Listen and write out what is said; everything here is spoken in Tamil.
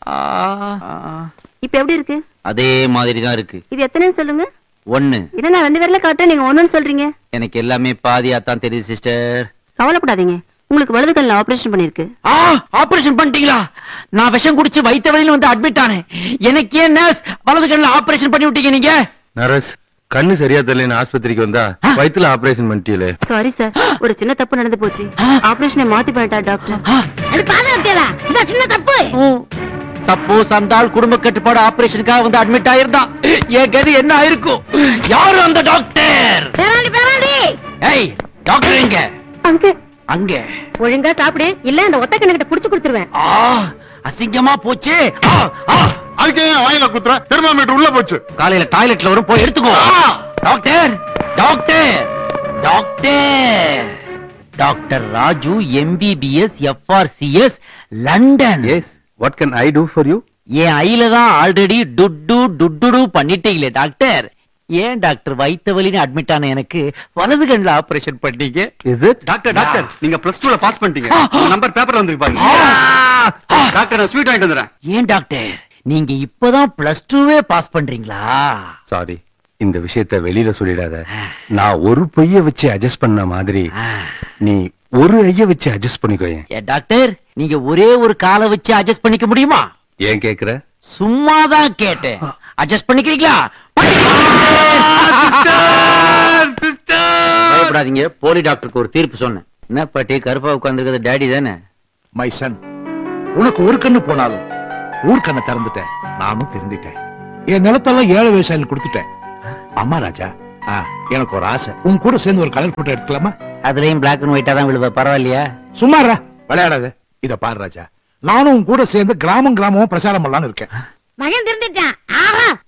இப்ப எப்படி இருக்கு அதே மாதிரி தான் இருக்கு இது எத்தனைன்னு சொல்லுங்க ஒண்ணு என்ன நான் ரெண்டு பேர்ல காட்டுறேன் நீங்க ஒண்ணுன்னு சொல்றீங்க எனக்கு எல்லாமே பாதியா தான் தெரியுது சிஸ்டர் கவலைப்படாதீங்க உங்களுக்கு வலது கண்ணில் ஆபரேஷன் பண்ணிருக்கு ஆபரேஷன் பண்ணிட்டீங்களா நான் விஷம் குடிச்சு வைத்த வழியில வந்து அட்மிட் ஆனேன் எனக்கு ஏன் நர்ஸ் வலது கண்ணுல ஆபரேஷன் பண்ணி விட்டீங்க நீங்க நரஸ் கண்ணு சரியா தெரியலன்னு ஆஸ்பத்திரிக்கு வந்தா வயித்துல ஆபரேஷன் பண்ணிட்டீங்களே சாரி சார் ஒரு சின்ன தப்பு நடந்து போச்சு ஆபரேஷனை மாத்தி பண்ணிட்டா டாக்டர் சின்ன தப்பு சப்போஸ் அந்த ஆள் குடும்ப கட்டுப்பாடு ஆபரேஷனுக்காக வந்து அட்மிட் ஆயிருந்தான் என் கதி என்ன ஆயிருக்கும் யாரு அந்த டாக்டர் பேராண்டி பேராண்டி ஏய் டாக்டர் எங்க அங்க அங்க ஒழுங்கா சாப்பிடு இல்ல அந்த ஒத்த கிட்ட புடிச்சு கொடுத்துருவேன் ஆ அசிங்கமா போச்சு ஆ, ஆ. அதுக்கு ஏன் வாயில குத்துற தெர்மாமீட்டர் உள்ள போச்சு காலையில டாய்லெட்ல வரும் போய் எடுத்துக்கோ doctor doctor doctor doctor Raju MBBS FRCS London S what can I do for you என் ஐல தான் ஆல்ரெடி டுட்டு டுட்டுடு பண்ணிட்டீங்களே டாக்டர் ஏன் டாக்டர் வைத்த வலின்னு அட்மிட் ஆன எனக்கு வலது கண்ணுல ஆபரேஷன் பண்ணீங்க இஸ் இட் டாக்டர் டாக்டர் நீங்க பிளஸ் டூல பாஸ் பண்ணிட்டீங்க உங்க நம்பர் பேப்பர்ல வந்துருக்கு பாருங்க ஆ! டாக்டர் நான் ஸ்வீட் வாங்கிட்டு வந்துறேன் ஏன் டாக்டர் நீங்க இப்பதான் பிளஸ் டூவே பாஸ் பண்றீங்களா சாரி இந்த விஷயத்த வெளியில சொல்லிடாத நான் ஒரு பொய்ய வச்சு அட்ஜஸ்ட் பண்ண மாதிரி ஆ. நீ ஒரு ஐய வச்சு அட்ஜஸ்ட் பண்ணிக்கோயேன் ஏன் டாக்டர் நீங்க ஒரே ஒரு காலை வச்சு அட்ஜஸ்ட் பண்ணிக்க முடியுமா ஏன் கேக்குற சும்மாதான் கேட்டேன் அட்ஜஸ்ட் பண்ணிக்கிறீங்களா பயப்படாதீங்க போலி டாக்டருக்கு ஒரு தீர்ப்பு சொன்னேன் என்ன பாட்டி கருப்பா உட்கார்ந்துருக்கிறது டேடி தானே மை சன் உனக்கு ஒரு கண்ணு போனாலும் ஊர் கண்ணை திறந்துட்டேன் நானும் திருந்திட்டேன் என் நிலத்தெல்லாம் ஏழை விவசாயிகள் கொடுத்துட்டேன் அம்மா ராஜா ஆ, எனக்கு ஒரு ஆசை உன் கூட சேர்ந்து ஒரு கலர் போட்டோ எடுத்துக்கலாமா அதுலயும் பிளாக் அண்ட் ஒயிட்டா தான் விழுவ பரவாயில்லையா சும்மாரா விளையாடாத இத பாரு ராஜா நானும் உன் கூட சேர்ந்து கிராமம் கிராமமும் பிரச்சாரம் பண்ணலாம்னு இருக்கேன் மகன் திருந்துட்டான் ஆஹா